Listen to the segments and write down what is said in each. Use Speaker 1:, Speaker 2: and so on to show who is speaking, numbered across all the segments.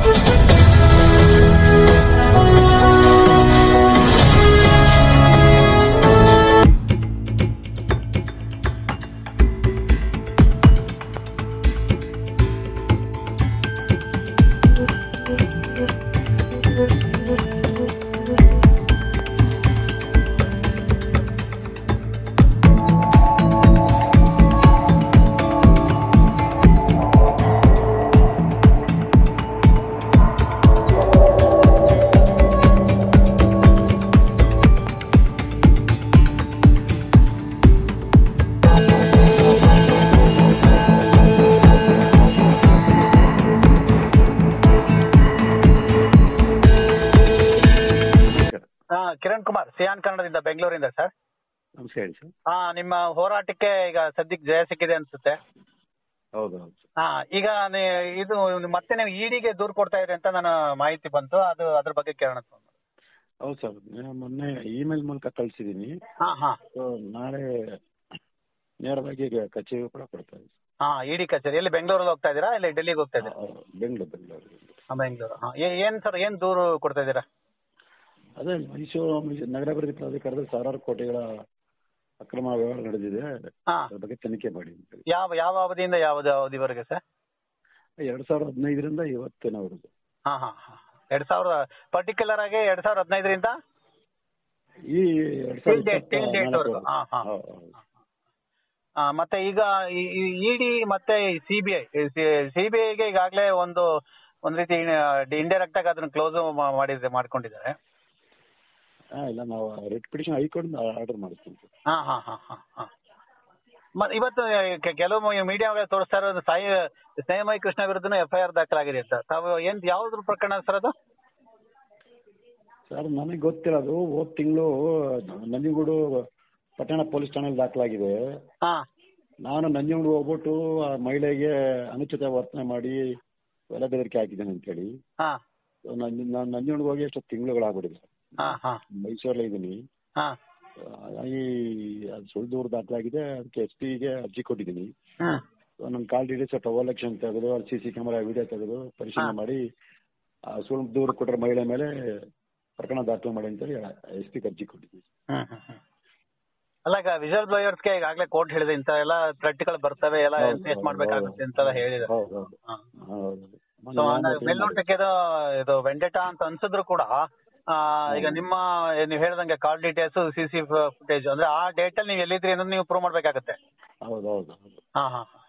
Speaker 1: ಹಾ ಕಿರಣ್ ಕುಮಾರ್ ಸಿಯಾನ್ ಕನ್ನಡದಿಂದ ಬೆಂಗಳೂರಿಂದ ಸರ್
Speaker 2: ನಮಸ್ಕಾರ ಹೇಳಿ ಸರ್
Speaker 1: ಹಾ ನಿಮ್ಮ ಹೋರಾಟಕ್ಕೆ ಈಗ ಸದ್ಯಕ್ಕೆ ಜಯ ಸಿಕ್ಕಿದೆ ಅನ್ಸುತ್ತೆ
Speaker 2: ಹೌದು ಹೌದು
Speaker 1: ಹಾ ಈಗ ನೀ- ಇದು ಮತ್ತೆ ನೀವು ಇಡಿಗೆ ದೂರು ಕೊಡ್ತಾ ಇದ್ರಿ ಅಂತ ನನ್ನ ಮಾಹಿತಿ ಬಂತು ಅದು ಅದ್ರ ಬಗ್ಗೆ ಕೇಳೋಣ ಅಂತ.
Speaker 2: ಹೌದು ಸರ್ ನಾನು ಮೊನ್ನೆ ಇಮೇಲ್ ಮೂಲಕ ಕಳಿಸಿದ್ದೀನಿ
Speaker 1: ಹಾ ಹಾ
Speaker 2: ಸೊ ನಾಳೆ ನೇರವಾಗಿ ಈಗ ಕಚೇರಿ ಕೂಡ ಕೊಡ್ತಾ ಇದ್ದೀನಿ
Speaker 1: ಹಾ ಇಡಿ ಕಚೇರಿ ಎಲ್ಲಿ ಬೆಂಗಳೂರಲ್ಲಿ ಹೋಗ್ತಾ ಇದ್ದೀರಾ ಇಲ್ಲ ಡೆಲ್ಲಿಗೆ ಹೋಗ್ತಾ ಇದ್ದೀರಾ
Speaker 2: ಹೌದು, ಬೆಂಗಳೂರು ಬೆಂಗಳೂರು
Speaker 1: ಹಾ, ಬೆಂಗಳೂರು ಹಾ ಏ- ಏನ್ ಸರ್ ಏನ್ ದೂರು ಕೊಡ್ತಾ ಇದ್ದೀರಾ
Speaker 2: ಅದೇ ಮೈಸೂರು ಮೈಸೂರು ನಗರಾಭಿವೃದ್ಧಿ ಪ್ರಾಧಿಕಾರದಲ್ಲಿ ಸಾವಿರಾರು ಕೋಟಿಗಳ ಅಕ್ರಮ ವ್ಯವಹಾರ ನಡೆದಿದೆ
Speaker 1: ಹಾ
Speaker 2: ಅದ್ರ ಬಗ್ಗೆ ತನಿಖೆ ಮಾಡಿ ಅಂತ ಹೇಳಿ.
Speaker 1: ಯಾವ ಯಾವ ಅವಧಿಯಿಂದ ಯಾವ ಅವಧಿವರೆಗೆ ಸರ್
Speaker 2: ಎರಡ್ ಸಾವಿರದ ಹದಿನೈದರಿಂದ ಇವತ್ತಿನವರೆಗೂ
Speaker 1: ಹಾ ಹಾ ಹಾ ಎರಡ್ ಸಾವಿರದ ಪರ್ಟಿಕ್ಯುಲರ್ ಆಗಿ ಎರಡ್ ಸಾವಿರದ ಹದಿನೈದರಿಂದ
Speaker 2: ಈ ಎರಡ್
Speaker 1: Till
Speaker 2: ಸಾವಿರದ
Speaker 1: date, till date ವರೆಗೂ. ಹಾ, ಹಾ.
Speaker 2: ಹೌದು, ಹೌದು.
Speaker 1: ಆ, ಮತ್ತೆ ಈಗ ಇಡಿ ಮತ್ತೆ ಸಿಬಿಐ ಸಿಬಿಐಗೆ ಈಗಾಗಲೇ ಒಂದು ಒಂದ್ ರೀತಿ ಇಂಡೈರೆಕ್ಟ್ ಆಗಿ ಅದನ್ನ ಕ್ಲೋಸ್ ಮಾಡಿದ್ರೆ ಮಾಡ್ಕೊಂಡಿದ್ದಾರೆ
Speaker 2: ಹಾ ಇಲ್ಲ ನಾವು ರಿಟ್ ಪಿಟಿಷನ್ ಹೈಕೋರ್ಟ್ ಆರ್ಡರ್ ಮಾಡ್ತೀವಿ ಸರ್.
Speaker 1: ಹಾ ಹಾ ಹಾ ಹಾ ಹಾ ಮತ್ತೆ ಇವತ್ತು ಕೆ- ಕೆಲವು ಮೀಡಿಯಾ ತೋರಿಸ್ತಾ ಇರೋದು ಸಾಯಿ ಸ್ನೇಹಮಯಿ ಕೃಷ್ಣ ವಿರುದ್ಧನೂ ಎಫ್ ಐ ಆರ್ ದಾಖಲಾಗಿದೆ ಅಂತ ತಾವು ಏನ್ ಯಾವ್ದ್ರ ಪ್ರಕರಣ ಸರ್ ಅದು
Speaker 2: ಸರ್ ನನಗೆ ಗೊತ್ತಿರೋದು ಹೋದ ತಿಂಗಳು ನಂಜನಗೂಡು ಪಟ್ಟಣ ಪೊಲೀಸ್ ಠಾಣೆಯಲ್ಲಿ ದಾಖಲಾಗಿದೆ
Speaker 1: ಹಾ
Speaker 2: ನಾನು ನಂಜನಗೂಡು ಹೋಗ್ಬಿಟ್ಟು ಆ ಮಹಿಳೆಗೆ ಅನುಚಿತ ವರ್ತನೆ ಮಾಡಿ ಹೊಲ ಬೆದರಿಕೆ ಹಾಕಿದ್ದೇನೆ ಅಂತೇಳಿ
Speaker 1: ಹಾ
Speaker 2: ನಾನು ನಾನು ನಂಜನಗೂಡು ಹೋಗಿ ಎಷ್ಟು ತಿಂಗಳುಗಳಾಗ್ಬಿಟ್ಟಿದೆ
Speaker 1: ಹಾ ಹಾ
Speaker 2: ಮೈಸೂರಲ್ಲೇ ಇದ್ದೀನಿ
Speaker 1: ಹಾ
Speaker 2: ಹಾಗಾಗಿ ಅದು ಸುಳ್ಳು ದೂರು ದಾಖಲಾಗಿದೆ ಅದಕ್ಕೆ ಎಸ್ ಪಿಗೆ ಅರ್ಜಿ ಕೊಟ್ಟಿದ್ದೀನಿ
Speaker 1: ಹ್ಮ್
Speaker 2: ನನ್ನ ಕಾಲ್ ಡೀಟೇಲ್ಸ್ ಟ್ರಾವಲೆಕ್ಷನ್ ತೆಗೆದು ಅಲ್ಲಿ ಸಿ ಸಿ ಕ್ಯಾಮರಾ ವಿಡಿಯೋ ತೆಗೆದು ಪರಿಶೀಲನೆ ಮಾಡಿ ಆ ಸುಳ್ಳು ದೂರು ಕೊಟ್ಟರೆ ಮಹಿಳೆ ಮೇಲೆ ಪ್ರಕರಣ ದಾಖಲು ಮಾಡಿ ಅಂತೇಳಿ ಎಸ್ ಪಿಗೆ ಅರ್ಜಿ ಕೊಟ್ಟಿದ್ದೀನಿ
Speaker 1: ಹ್ಮ್ ಹ್ಮ್ ಹ್ಮ್. ಅಲ್ಲ ಈಗ ವಿಜುವಲ್ ಬ್ಲೋಯರ್ಸ್ಗೆ ಈಗಾಗಲೇ ಕೋರ್ಟ್ ಹೇಳಿದೆ ಇಂಥ ಎಲ್ಲ ಥ್ರೆಟ್ಗಳು ಬರ್ತವೆ ಎಲ್ಲ
Speaker 2: ಹೌದು,
Speaker 1: ಫೇಸ್
Speaker 2: ಹೌದು,
Speaker 1: ಮಾಡ್ಬೇಕಾಗುತ್ತೆ
Speaker 2: ಹೌದು.
Speaker 1: ಅಂತೆಲ್ಲ ಹೇಳಿದ್ದಾರೆ
Speaker 2: ಹೌದು ಹೌದು
Speaker 1: ಹಾ.
Speaker 2: ಹೌದು
Speaker 1: ಸೊ ಮೇಲ್ನೋಟಕ್ಕೆ ಇದು ಇದು ವೆಂಡೆಟಾ ಅಂತ ಅನ್ಸಿದ್ರು ಕೂಡ ಆ, ಈಗ ನಿಮ್ಮ ನೀವು ಹೇಳ್ದಂಗೆ call details C C footage ಅಂದ್ರೆ ಆ ಡೇಟ್ ಅಲ್ಲಿ ನೀವು ಎಲ್ಲಿದ್ರಿ ಅನ್ನೋದು ನೀವು ಪ್ರೂವ್ ಮಾಡ್ಬೇಕಾಗತ್ತೆ
Speaker 2: ಹೌದು ಹೌದು ಹೌದು
Speaker 1: ಹಾ ಹಾ ಹಾ.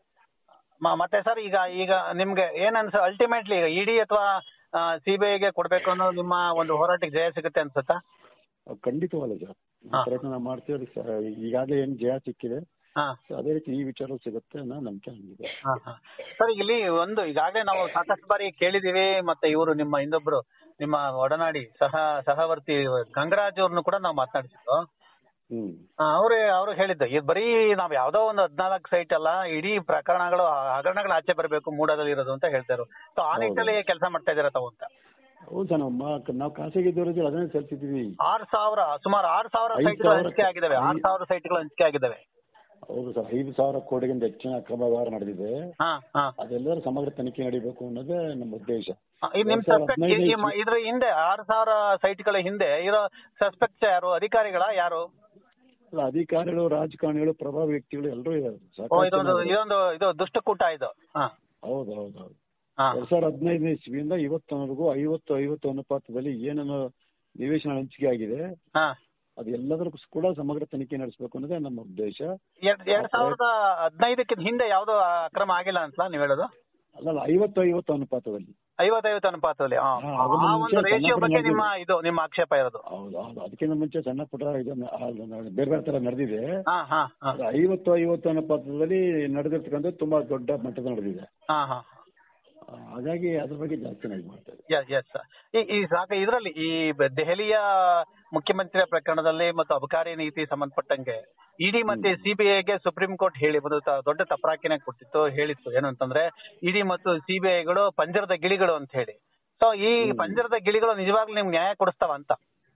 Speaker 1: ಮ- ಮತ್ತೆ ಸರ್ ಈಗ ಈಗ ನಿಮ್ಗೆ ಏನ್ ಅನ್ಸ ಅಲ್ಟಿಮೇಟ್ಲಿ ಈಗ ಇಡಿ ಅಥವಾ ಸಿಬಿಐಗೆ ಕೊಡ್ಬೇಕು ಅನ್ನೋ ನಿಮ್ಮ ಒಂದು ಹೋರಾಟಕ್ಕೆ ಜಯ ಸಿಗುತ್ತೆ ಅನ್ಸುತ್ತಾ
Speaker 2: ಅಹ್ ಖಂಡಿತವಲ್ಲ ಸರ್
Speaker 1: ಹಾ.
Speaker 2: ಪ್ರಯತ್ನ ನಾವು ಮಾಡ್ತೀವಿ ಸರ್ ಈಗಾಗಲೇ ಏನು ಜಯ ಸಿಕ್ಕಿದೆ
Speaker 1: ಹಾ
Speaker 2: ಸೊ ಅದೇ ರೀತಿ ಈ ವಿಚಾರ ಸಿಗುತ್ತೆ ಅನ್ನೋ ನಂಬಿಕೆ ನನಗಿದೆ
Speaker 1: ಹಾ, ಹಾ. ಸರ್ ಈಗ ಇಲ್ಲಿ ಒಂದು ಈಗಾಗಲೇ ನಾವು ಸಾಕಷ್ಟು ಬಾರಿ ಕೇಳಿದೀವಿ ಮತ್ತೆ ಇವರು ನಿಮ್ಮ ಇನ್ನೊಬ್ರು ನಿಮ್ಮ ಒಡನಾಡಿ ಸಹ ಸಹವರ್ತಿ ಗಂಗರಾಜ್ ಅವ್ರನ್ನು ಕೂಡ ನಾವು ಮಾತನಾಡಿಸಿದ್ದು
Speaker 2: ಹ್ಮ್
Speaker 1: ಅವ್ರು ಅವ್ರು ಹೇಳಿದ್ದು ಇದು ಬರೀ ನಾವ್ ಯಾವ್ದೋ ಒಂದು ಹದ್ನಾಲ್ಕು ಸೈಟ್ ಅಲ್ಲ ಇಡೀ ಪ್ರಕರಣಗಳು ಹಗರಣಗಳು ಆಚೆ ಬರಬೇಕು ಮೂಡದಲ್ಲಿ ಇರೋದು ಅಂತ ಹೇಳ್ತಾರೆ ಸೊ ಆ
Speaker 2: ಹೌದು.
Speaker 1: ನಿಟ್ಟಿನಲ್ಲಿ ಕೆಲಸ ಮಾಡ್ತಾ ಇದ್ದೀರಾ ತಾವು ಅಂತ
Speaker 2: ಹೌದು ಸರ್ ನಾವು ಮಾ- ನಾವು ಖಾಸಗಿ ದೂರದಲ್ಲಿ ಅದನ್ನೇ ಸಲ್ಲಿಸಿದ್ದೀವಿ
Speaker 1: ಆರ್ ಸಾವಿರ ಸುಮಾರು ಆರ್ ಸಾವಿರ
Speaker 2: ಐದು
Speaker 1: ಸೈಟ್ಗಳು
Speaker 2: ಸಾವಿರ
Speaker 1: ಹಂಚಿಕೆ ಆಗಿದಾವೆ ಆರ್
Speaker 2: ಐದು-
Speaker 1: ಸಾವಿರ ಸೈಟ್ಗಳು ಹಂಚಿಕೆ ಆಗಿದಾವೆ
Speaker 2: ಹೌದು ಸರ್ ಐದು ಸಾವಿರ ಕೋಟಿಗಿಂತ ಹೆಚ್ಚಿನ ಅಕ್ರಮ ವ್ಯವಹಾರ ನಡೆದಿದೆ
Speaker 1: ಹಾ ಹಾ
Speaker 2: ಅದೆಲ್ಲರ ಸಮಗ್ರ ತನಿಖೆ ನಡೀಬೇಕು ಅನ್ನೋದೇ ನಮ್ಮ ಉದ್ದೇಶ
Speaker 1: ಆ, ಇದು ನಿಮ್
Speaker 2: ಎರಡ್ ಸಾವಿರದ
Speaker 1: ಸಸ್ಪೆಕ್ಟ್
Speaker 2: ಹದಿನೈದು
Speaker 1: ಇದ್ರ ಹಿಂದೆ ಆರ್ ಸಾವಿರ ಸೈಟ್ಗಳ ಹಿಂದೆ ಇರೋ ಸಸ್ಪೆಕ್ಟ್ಸ್ ಯಾರು ಅಧಿಕಾರಿಗಳ ಯಾರು
Speaker 2: ಅಲ್ಲ, ಅಧಿಕಾರಿಗಳು ರಾಜಕಾರಣಿಗಳು ಪ್ರಭಾವಿ ವ್ಯಕ್ತಿಗಳು ಎಲ್ಲರೂ ಇದ್ದಾರೆ
Speaker 1: ಓ
Speaker 2: ಸಾಕಷ್ಟು
Speaker 1: ಇದೊಂದು
Speaker 2: ಜನ ಇದ್ದಾರೆ.
Speaker 1: ಇದೊಂದು ಇದು ದುಷ್ಟಕೂಟ ಇದು ಹಾ
Speaker 2: ಹೌದು ಹೌದು ಹೌದು
Speaker 1: ಹಾ
Speaker 2: ಎರಡ್ ಸಾವಿರದ ಹದಿನೈದನೇ ಇಸ್ವಿಯಿಂದ ಇವತ್ತವರೆಗೂ ಐವತ್ತು ಐವತ್ತು ಅನುಪಾತದಲ್ಲಿ ಏನೇನು ನಿವೇಶನ ಹಂಚಿಕೆ ಆಗಿದೆ
Speaker 1: ಹಾ
Speaker 2: ಅದು ಎಲ್ಲದರ ಕೂಡ ಸಮಗ್ರ ತನಿಖೆ ನಡೆಸಬೇಕು ಅನ್ನೋದೇ ನಮ್ಮ ಉದ್ದೇಶ
Speaker 1: ಎರಡ್ ಎರಡ್ ಸಾವಿರದ ಹದಿನೈದಕ್ಕಿಂತ ಹಿಂದೆ ಯಾವ್ದು ಅಕ್ರಮ ಆಗಿಲ್ಲ ಅಂತ ನೀವ್ ಹೇಳೋದು
Speaker 2: ಅಲ್ಲಲ್ಲ ಐವತ್ತು ಐವತ್ತು ಅನುಪಾತದಲ್ಲಿ
Speaker 1: ಐವತ್ತೈವತ್ತು ಅನುಪಾತದಲ್ಲಿ ಆ,
Speaker 2: ಹಾ,
Speaker 1: ಆ
Speaker 2: ಅದನ್ನ ಮುಂಚೆ
Speaker 1: ಒಂದು ರೇಷಿಯೋ
Speaker 2: ಸಣ್ಣ
Speaker 1: ಬಗ್ಗೆ
Speaker 2: ಪುಟ್ಟ
Speaker 1: ನಿಮ್ಮ ಇದು ನಿಮ್ಮ ಆಕ್ಷೇಪ ಇರೋದು
Speaker 2: ಹೌದು ಹೌದು ಅದಕ್ಕಿಂತ ಮುಂಚೆ ಸಣ್ಣ ಪುಟ್ಟ ಇದನ್ನ ಆ, ಬೇರೆ ಬೇರೆ ತರ ನಡೆದಿದೆ
Speaker 1: ಹಾ ಹಾ ಹಾ
Speaker 2: ಅದು ಐವತ್ತು ಐವತ್ತು ಅನುಪಾತದಲ್ಲಿ ನಡೆದಿರ್ತಕ್ಕಂಥದ್ದು ತುಂಬಾ ದೊಡ್ಡ ಮಟ್ಟದ ನಡೆದಿದೆ
Speaker 1: ಹಾ ಹಾ
Speaker 2: ಆ, ಹಾಗಾಗಿ ಅದ್ರ ಬಗ್ಗೆ ಜಾಸ್ತಿ ನಾವು ಮಾಡ್ತಾ ಇದ್ದೀವಿ
Speaker 1: ಎಸ್ ಎಸ್ ಈ ಈ ಸಾಕ ಇದರಲ್ಲಿ ಈ ಬ- ದೆಹಲಿಯ ಮುಖ್ಯಮಂತ್ರಿಯ ಪ್ರಕರಣದಲ್ಲಿ ಮತ್ತು ಅಬಕಾರಿ ನೀತಿ ಸಂಬಂಧಪಟ್ಟಂಗೆ ಇಡಿ ಮತ್ತೆ ಸಿಬಿಐಗೆ ಸುಪ್ರೀಂ ಕೋರ್ಟ್ ಹೇಳಿ ಒಂದು ತ- ದೊಡ್ಡ ತಪರಾಕಿನೇ ಕೊಟ್ಟಿತ್ತು ಹೇಳಿತ್ತು ಏನು ಅಂತಂದ್ರೆ ಇಡಿ ಮತ್ತು ಸಿಬಿಐಗಳು ಪಂಜರದ ಗಿಳಿಗಳು ಅಂತ ಹೇಳಿ ಸೊ ಈ ಪಂಜರದ ಗಿಳಿಗಳು ನಿಜವಾಗ್ಲೂ ನಿಮ್ಗೆ ನ್ಯಾಯ ಕೊಡಿಸ್ತಾವ ಅಂತ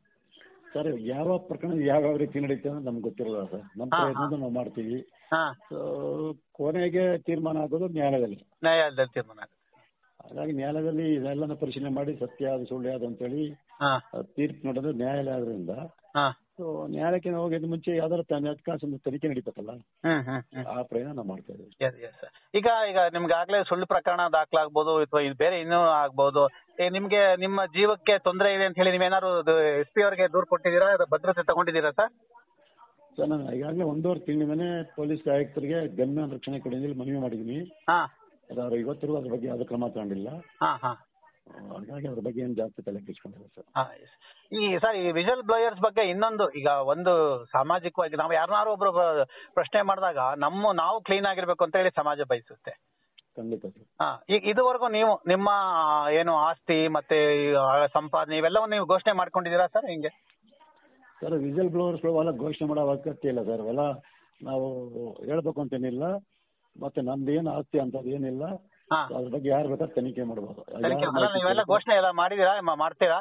Speaker 2: ಸರ್ ಯಾವ ಪ್ರಕರಣ ಯಾವ ರೀತಿ ನಡೀತದೆ ಅಂತ ನಮ್ಗೆ ಗೊತ್ತಿರಲ್ಲ ಸರ್ ನಮ್ಮ
Speaker 1: ಹಾ,
Speaker 2: ಪ್ರಯತ್ನ ನಾವು ಮಾಡ್ತೀವಿ
Speaker 1: ಹಾ
Speaker 2: ಸೊ ಕೊನೆಗೆ ತೀರ್ಮಾನ ಆಗೋದು ನ್ಯಾಯಾಲಯದಲ್ಲಿ
Speaker 1: ನ್ಯಾಯಾಲಯದಲ್ಲಿ ತೀರ್ಮಾನ ಆಗುತ್ತೆ
Speaker 2: ಹಾಗಾಗಿ ನ್ಯಾಯಾಲಯದಲ್ಲಿ ಇದೆಲ್ಲನ ಪರಿಶೀಲನೆ ಮಾಡಿ ಸತ್ಯ ಅದು ಸುಳ್ಳು ಯಾವುದು ಅಂತೇಳಿ
Speaker 1: ಹಾ
Speaker 2: ಆ ತೀರ್ಪು ನೋಡೋದು ನ್ಯಾಯಾಲಯ ಆದ್ರಿಂದ
Speaker 1: ಹಾ
Speaker 2: ಸೊ ನ್ಯಾಯಾಲಯಕ್ಕೆ ನಾವು ಹೋಗೋದು ಮುಂಚೆ ಯಾವ್ದಾದ್ರು ತನಿಖಾ ಒಂದು ತನಿಖೆ ನಡೀಬೇಕಲ್ಲ
Speaker 1: ಹ್ಮ್ ಹ್ಮ್ ಹ್ಮ್
Speaker 2: ಆ ಪ್ರಯತ್ನ ನಾವು ಮಾಡ್ತಾ ಇದ್ದೀವಿ
Speaker 1: ಎಸ್ ಎಸ್ ಈಗ ಈಗ ನಿಮ್ಗೆ ಆಗ್ಲೇ ಸುಳ್ಳು ಪ್ರಕರಣ ದಾಖಲಾಗ್ಬೋದು ಅಥವಾ ಇದು ಬೇರೆ ಇನ್ನೂ ಆಗ್ಬೋದು ಏ ನಿಮ್ಗೆ ನಿಮ್ಮ ಜೀವಕ್ಕೆ ತೊಂದರೆ ಇದೆ ಅಂತ ಹೇಳಿ ನೀವೇನಾದ್ರು ಎಸ್ ಪಿ ಅವರಿಗೆ ದೂರು ಕೊಟ್ಟಿದ್ದೀರಾ ಅದು ಭದ್ರತೆ ತಗೊಂಡಿದ್ದೀರಾ ಸರ್
Speaker 2: ಸರ್ ನಾನು ಈಗಾಗಲೇ ಒಂದೂವರೆ ತಿಂಗಳಿಂದನೇ ಪೊಲೀಸ್ ಆಯುಕ್ತರಿಗೆ ಗಮ್ಯ ರಕ್ಷಣೆ ಕೊಡಿ ಅಂತ ಹೇಳಿ ಮನವಿ ಮಾಡಿದ್ದೀನಿ
Speaker 1: ಹಾ
Speaker 2: ಅದು ಅವ್ರು ಇವತ್ತಿಗೂ ಅದ್ರ ಬಗ್ಗೆ ಯಾವುದೇ ಕ್ರಮ ತಗೊಂಡಿಲ್ಲ
Speaker 1: ಹಾ ಹಾ
Speaker 2: ಆ, ಹಾಗಾಗಿ ಅದ್ರ ಬಗ್ಗೆ ಏನು ಜಾಸ್ತಿ ತಲೆ ಕೆಡಿಸ್ಕೊಂಡಿಲ್ಲ ಸರ್
Speaker 1: ಹಾ, yes. ಈ ಸರ್ ಈ ವಿಜುವಲ್ ಬ್ಲೋಯರ್ಸ್ ಬಗ್ಗೆ ಇನ್ನೊಂದು ಈಗ ಒಂದು ಸಾಮಾಜಿಕವಾಗಿ ನಾವು ಯಾರನ್ನಾರು ಒಬ್ರು ಬ- ಪ್ರಶ್ನೆ ಮಾಡಿದಾಗ ನಮ್ಮ ನಾವು ಕ್ಲೀನ್ ಆಗಿರ್ಬೇಕು ಅಂತ ಹೇಳಿ ಸಮಾಜ ಬಯಸುತ್ತೆ
Speaker 2: ಖಂಡಿತ ಸರ್
Speaker 1: ಹಾ ಈಗ ಇದುವರೆಗೂ ನೀವು ನಿಮ್ಮ ಏನು ಆಸ್ತಿ ಮತ್ತೆ ಈ, ಆ, ಸಂಪಾದನೆ ಇವೆಲ್ಲವನ್ನು ನೀವು ಘೋಷಣೆ ಮಾಡ್ಕೊಂಡಿದ್ದೀರಾ ಸರ್ ಹಿಂಗೆ
Speaker 2: ಸರ್ ವಿಜಲ್ ಬ್ಲೋವರ್ಸ್ಗಳು ಅವೆಲ್ಲ ಘೋಷಣೆ ಮಾಡೋ ಅವಶ್ಯಕತೆ ಇಲ್ಲ ಸರ್ ಅವೆಲ್ಲ ನಾವು ಹೇಳ್ಬೇಕು ಅಂತೇನಿಲ್ಲ ಮತ್ತೆ ನಮ್ದು ಏನು ಆಸ್ತಿ ಅಂತದ್ದು ಏನಿಲ್ಲ
Speaker 1: ಹಾ
Speaker 2: ಅದ್ರ ಬಗ್ಗೆ ಯಾರು ಬೇಕಾದ್ರೆ ತನಿಖೆ ಮಾಡ್ಬೋದು
Speaker 1: ತನಿಖೆ
Speaker 2: ಯಾರ್
Speaker 1: ಅಲ್ಲ ನೀವೆಲ್ಲ
Speaker 2: ಮಾಹಿತಿ
Speaker 1: ಘೋಷಣೆ ಎಲ್ಲ ಮಾಡಿದೀರಾ ಮ- ಮಾಡ್ತೀರಾ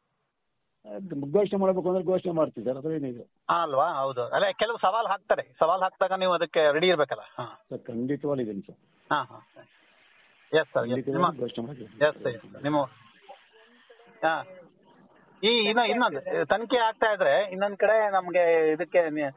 Speaker 2: ಅದು ಘೋಷಣೆ ಮಾಡಬೇಕು ಅಂದ್ರೆ ಘೋಷಣೆ ಮಾಡ್ತೀವಿ ಸರ್ ಅದ್ರೇನಿದೆ
Speaker 1: ಹಾ, ಅಲ್ವಾ ಹೌದು ಅಲ್ಲ ಕೆಲವು ಸವಾಲ್ ಹಾಕ್ತಾರೆ ಸವಾಲ್ ಹಾಕ್ದಾಗ ನೀವು ಅದಕ್ಕೆ ರೆಡಿ ಇರ್ಬೇಕಲ್ಲ ಹಾ
Speaker 2: ಸರ್ ಖಂಡಿತವಾಗಿ ಇದೀನಿ ಸರ್
Speaker 1: ಹಾ ಹಾ ಎಸ್ ಸರ್ ಎಸ್ ನಿಮ್ಮ
Speaker 2: ಖಂಡಿತವಾಗಿ ಘೋಷಣೆ ಮಾಡಿ
Speaker 1: ಎಸ್ ಎಸ್ ನಿಮ್ಮ ಹಾ ಈ ಇನ್ನ ಇನ್ನೊಂದು ತನಿಖೆ ಆಗ್ತಾ ಇದ್ರೆ ಇನ್ನೊಂದ್ ಕಡೆ ನಮ್ಗೆ ಇದಕ್ಕೆ ನಿ-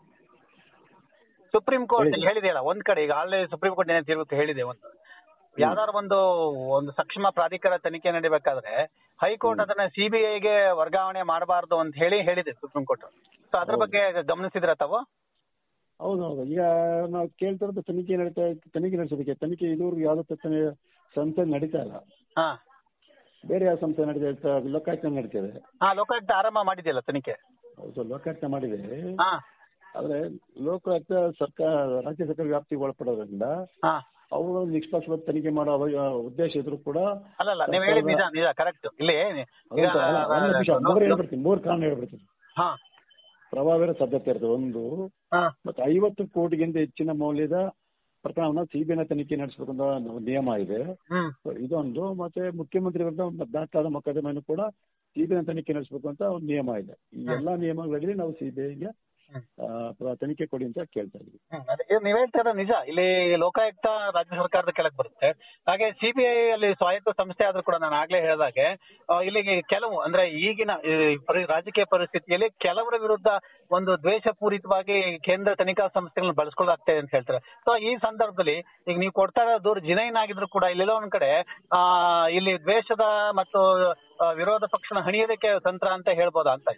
Speaker 1: ಸುಪ್ರೀಂ ಕೋರ್ಟ್
Speaker 2: ಹೇಳಿ.
Speaker 1: ಹೇಳಿದೆಯಲ್ಲ ಒಂದ್ ಕಡೆ ಈಗ ಆಲ್ರೆಡಿ ಸುಪ್ರೀಂ ಕೋರ್ಟ್ ಏನೇ ತೀರ್ಪು ಹೇಳಿದೆ ಒಂದು ಯಾವ್ದಾದ್ರು ಒಂದು ಒಂದು ಸಕ್ಷಮ ಪ್ರಾಧಿಕಾರ ತನಿಖೆ ನಡಿಬೇಕಾದ್ರೆ ಹೈಕೋರ್ಟ್ ಅದನ್ನ ಸಿಬಿಐಗೆ ವರ್ಗಾವಣೆ ಮಾಡಬಾರ್ದು ಅಂತ ಹೇಳಿ ಹೇಳಿದೆ ಸುಪ್ರೀಂ ಕೋರ್ಟ್ ಸೊ ಅದ್ರ
Speaker 2: ಹೌದು.
Speaker 1: ಬಗ್ಗೆ ಗಮನಿಸಿದ್ರ ತಾವು
Speaker 2: ಹೌದು ಹೌದು ಈಗ ನಾವು ಕೇಳ್ತಿರೋದು ತನಿಖೆ ನಡೀತಾ ತನಿಖೆ ನಡೆಸೋದಕ್ಕೆ ತನಿಖೆ ಇದುವರೆಗೂ ಯಾವುದೋ ತನಿಖೆ ಸಂಸ್ಥೆ ನಡೀತಾ ಇಲ್ಲ
Speaker 1: ಹಾ
Speaker 2: ಬೇರೆ ಯಾವ ಸಂಸ್ಥೆ ನಡೀತಾ ಇರ್ತಾ ಲೋಕಾಯುಕ್ತ ನಡೀತಿದೆ
Speaker 1: ಹಾ ಲೋಕಾಯುಕ್ತ ಆರಂಭ ಮಾಡಿದೆಯಲ್ಲ ತನಿಖೆ
Speaker 2: ಹೌದು ಲೋಕಾಯುಕ್ತ ಮಾಡಿದೆ
Speaker 1: ಹಾ
Speaker 2: ಆದ್ರೆ ಲೋಕಾಯುಕ್ತ ಸರ್ಕಾರ ರಾಜ್ಯ ಸರ್ಕಾರ ವ್ಯಾಪ್ತಿಗೆ ಒಳಪಡೋದ್ರಿಂದ
Speaker 1: ಹಾ
Speaker 2: ಅವರು ನಿಷ್ಪಕ್ಷಪಾತ ತನಿಖೆ ಮಾಡೋ ಅವ- ಉದ್ದೇಶ ಇದ್ರು ಕೂಡ
Speaker 1: ಅಲ್ಲಲ್ಲ ನೀವು ಹೇಳಿದ್ ನಿಜ ನಿಜ ಕರೆಕ್ಟ್ ಇಲ್ಲಿ ಈಗ
Speaker 2: ಹೌದು, ಅಲ್ಲ, ಒಂದು ನಿಮಿಷ, ಮೂರು ಹೇಳ್ಬಿಡ್ತೀನಿ ಮೂರು ಕಾರಣ ಹೇಳ್ಬಿಡ್ತೀನಿ
Speaker 1: ಹಾ
Speaker 2: ಪ್ರಭಾವದ ಸಾಧ್ಯತೆ ಇರ್ತದೆ ಒಂದು
Speaker 1: ಹಾ
Speaker 2: ಮತ್ತೆ ಐವತ್ತು ಕೋಟಿಗಿಂತ ಹೆಚ್ಚಿನ ಮೌಲ್ಯದ ಪ್ರಕರಣವನ್ನ ಸಿಬಿಐನ ತನಿಖೆ ನಡೆಸಬೇಕು ಅಂತ ಒಂದು ನಿಯಮ ಇದೆ
Speaker 1: ಹ್ಮ್
Speaker 2: So ಇದೊಂದು ಮತ್ತೆ ಮುಖ್ಯಮಂತ್ರಿ ವಿರುದ್ಧ ದಾಖಲಾದ ಮೊಕದ್ದಮೆಯನ್ನು ಕೂಡ ಸಿಬಿಐ ತನಿಖೆ ನಡೆಸಬೇಕು ಅಂತ ಒಂದು ನಿಯಮ ಇದೆ ಈ ಎಲ್ಲಾ ನಿಯಮಗಳಲ್ಲಿ ನಾವು ಸಿಬಿಐಗೆ
Speaker 1: ಹ್ಮ್.
Speaker 2: ತನಿಖೆ ಕೊಡಿ ಅಂತ ಕೇಳ್ತಾ ಇದ್ವಿ
Speaker 1: ಹ್ಮ್, ಅದೇ ಇದು ನೀವ್ ಹೇಳ್ತಾ ಇರೋದು ನಿಜ ಇಲ್ಲಿ ಲೋಕಾಯುಕ್ತ ರಾಜ್ಯ ಸರ್ಕಾರದ ಕೆಳಗೆ ಬರುತ್ತೆ ಹಾಗೆ ಸಿಬಿಐ ಅಲ್ಲಿ ಸ್ವಾಯತ್ತ ಸಂಸ್ಥೆ ಆದ್ರೂ ಕೂಡ ನಾನು ಆಗ್ಲೇ ಹೇಳಿದಾಗೆ ಆ, ಇಲ್ಲಿಗೆ ಕೆಲವು ಅಂದ್ರೆ ಈಗಿನ ಈ ಪರಿ- ರಾಜಕೀಯ ಪರಿಸ್ಥಿತಿಯಲ್ಲಿ ಕೆಲವರ ವಿರುದ್ಧ ಒಂದು ದ್ವೇಷಪೂರಿತವಾಗಿ ಕೇಂದ್ರ ತನಿಖಾ ಸಂಸ್ಥೆಗಳನ್ನ ಬಳಸ್ಕೊಳ್ಳಾಗ್ತಾ ಅಂತ ಹೇಳ್ತಾರೆ ಸೊ ಈ ಸಂದರ್ಭದಲ್ಲಿ ಈಗ ನೀವು ಕೊಡ್ತಾ ಇರೋ ದೂರ ಜಿನೈನ್ ಆಗಿದ್ರು ಕೂಡ ಇಲ್ಲೆಲ್ಲೋ ಒಂದ್ ಕಡೆ ಆ ಇಲ್ಲಿ ದ್ವೇಷದ ಮತ್ತು ಆ, ವಿರೋಧ ಪಕ್ಷನ ಹಣಿಯೋದಕ್ಕೆ ತಂತ್ರ ಅಂತ ಹೇಳ್ಬೋದಾ ಅಂತ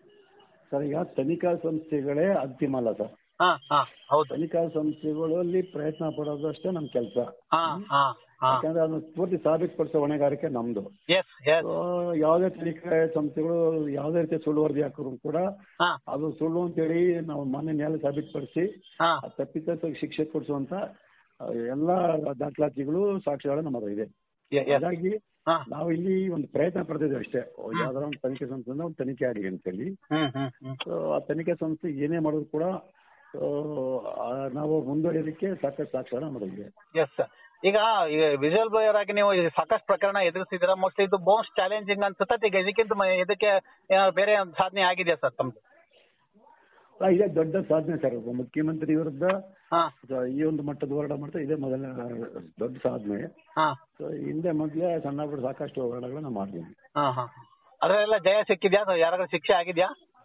Speaker 2: ಸರ್ ಈಗ ತನಿಖಾ ಸಂಸ್ಥೆಗಳೇ ಅಂತಿಮ ಅಲ್ಲ ಸರ್
Speaker 1: ಹಾ ಹಾ ಹೌದು
Speaker 2: ತನಿಖಾ ಸಂಸ್ಥೆಗಳಲ್ಲಿ ಪ್ರಯತ್ನ ಪಡೋದು ಅಷ್ಟೇ ನಮ್ಮ ಕೆಲಸ
Speaker 1: ಹಾ ಹಾ ಹಾ
Speaker 2: ಯಾಕಂದ್ರೆ ಅದನ್ನ ಪೂರ್ತಿ ಸಾಬೀತುಪಡಿಸೋ ಹೊಣೆಗಾರಿಕೆ ನಮ್ದು
Speaker 1: ಎಸ್ ಎಸ್
Speaker 2: So, ಯಾವುದೇ ತನಿಖಾ ಸಂಸ್ಥೆಗಳು ಯಾವುದೇ ರೀತಿಯ ಸುಳ್ಳು ವರದಿ ಹಾಕಿದ್ರು ಕೂಡ
Speaker 1: ಹಾ
Speaker 2: ಅದು ಸುಳ್ಳು ಅಂತೇಳಿ ನಾವು ಮಾನ್ಯ ನ್ಯಾಯಾಲಯ ಸಾಬೀತುಪಡಿಸಿ
Speaker 1: ಹಾ
Speaker 2: ಆ ತಪ್ಪಿತಸ್ಥ ಶಿಕ್ಷೆ ಕೊಡಿಸುವಂತ ಆ, ಎಲ್ಲಾ ದಾಖಲಾತಿಗಳು ಸಾಕ್ಷ್ಯಗಳು ನಮ್ಮ ಹತ್ರ ಇದೆ
Speaker 1: ಎ- ಎಸ್
Speaker 2: ಹಾಗಾಗಿ
Speaker 1: ಹಾ
Speaker 2: ನಾವು ಇಲ್ಲಿ ಒಂದು ಪ್ರಯತ್ನ ಪಡ್ತಿದ್ದೇವೆ ಅಷ್ಟೇ ಯಾವ್ದಾರ ಒಂದು ತನಿಖೆ ಸಂಸ್ಥೆಯಿಂದ ಒಂದು ತನಿಖೆ ಆಗಲಿ ಅಂತೇಳಿ
Speaker 1: ಹ್ಮ್ ಹ್ಮ್ ಹ್ಮ್
Speaker 2: So, ಆ ತನಿಖೆ ಸಂಸ್ಥೆ ಏನೇ ಮಾಡಿದ್ರು ಕೂಡ so, ಆ, ನಾವು ಮುಂದುವರಿಯೋದಕ್ಕೆ ಸಾಕಷ್ಟು ಸಾಕ್ಷ್ಯಗಳು ನಮ್ಮ ಹತ್ರ ಇದೆ
Speaker 1: ಎಸ್ ಸರ್ ಈಗ ಈಗ ವಿಜುವಲ್ ಬ್ಲೋಯರ್ ಆಗಿ ನೀವು ಈ ಸಾಕಷ್ಟು ಪ್ರಕರಣ ಎದುರಿಸಿದ್ದೀರಾ ಮೋಸ್ಟ್ಲಿ ಇದು ಮೋಸ್ಟ್ ಚಾಲೆಂಜಿಂಗ್ ಅನ್ಸುತ್ತೆ ಈಗ ಇದಕ್ಕಿಂತ ಮ- ಇದಕ್ಕೆ ಏನಾದ್ರು ಬೇರೆ ಒಂದು ಸಾಧನೆ ಆಗಿದೆಯಾ ಸರ್ ತಮ್ದು
Speaker 2: ಆ, ಇದೇ ದೊಡ್ಡ ಸಾಧನೆ ಸರ್ ಒಬ್ಬ ಮುಖ್ಯಮಂತ್ರಿ ವಿರುದ್ಧ
Speaker 1: ಹಾ
Speaker 2: so, ಈ ಒಂದು ಮಟ್ಟದ ಹೋರಾಟ ಮಾಡ್ತಾ ಇದೇ ಮೊದಲನೇ ದೊಡ್ಡ ಸಾಧನೆ
Speaker 1: ಹಾ
Speaker 2: ಸೊ ಹಿಂದೆ ಮೊದಲೇ ಸಣ್ಣ ಪುಟ್ಟ ಸಾಕಷ್ಟು ಹೋರಾಟಗಳನ್ನ ಮಾಡಿದ್ದೀನಿ
Speaker 1: ಹಾ ಹಾ ಅದರಲ್ಲೆಲ್ಲ ಜಯ ಸಿಕ್ಕಿದ್ಯಾ ಯಾರಾದ್ರೂ ಶಿಕ್ಷೆ ಆಗಿದ್ಯಾ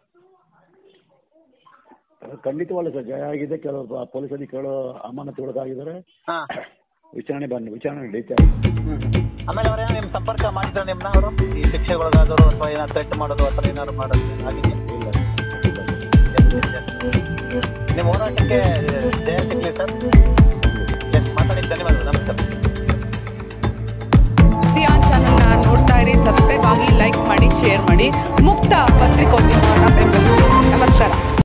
Speaker 2: ಅದು ಖಂಡಿತವಲ್ಲ ಸರ್ ಜಯ ಆಗಿದೆ ಕೆಲವರು ಪೊಲೀಸ್ ಅಧಿಕಾರಿಗಳು ಅಮಾನತುಗೊಳಗಾಗಿದ್ದಾರೆ
Speaker 1: ಹಾ
Speaker 2: ವಿಚಾರಣೆ ಬಂದು ವಿಚಾರಣೆ ನಡೀತಾ ಇದೆ
Speaker 1: ಹ್ಮ್ ಆಮೇಲೆ ಅವ್ರೇನೋ ನಿಮ್ ಸಂಪರ್ಕ ಮಾಡಿದ್ರ ನಿಮ್ನ ಅವರು ಈ ಶಿಕ್ಷೆಗೊಳಗಾದವರು ಅಥವಾ ಏನಾದ್ರು ಥ್ರೆಟ್ ಮಾಡೋದು ಅಥವಾ ಏನಾದ್ರು ಮಾಡೋದು ಆಗಿದೆಯಾ
Speaker 2: ಇಲ್ಲ
Speaker 1: ನಿಮ್ಮ ಹೋರಾಟಕ್ಕೆ ಜಯ ಸಿಗ್ಲಿ ಸರ್ ಎಸ್ ಮಾತಾಡಿದ ಧನ್ಯವಾದಗಳು ನಮಸ್ಕಾರ
Speaker 3: ಸಿಯಾನ್ ಚಾನಲ್ನ ನೋಡ್ತಾ ಇರಿ ಸಬ್ಸ್ಕ್ರೈಬ್ ಆಗಿ ಲೈಕ್ ಮಾಡಿ ಶೇರ್ ಮಾಡಿ ಮುಕ್ತ ಪತ್ರಿಕೋದ್ಯಮ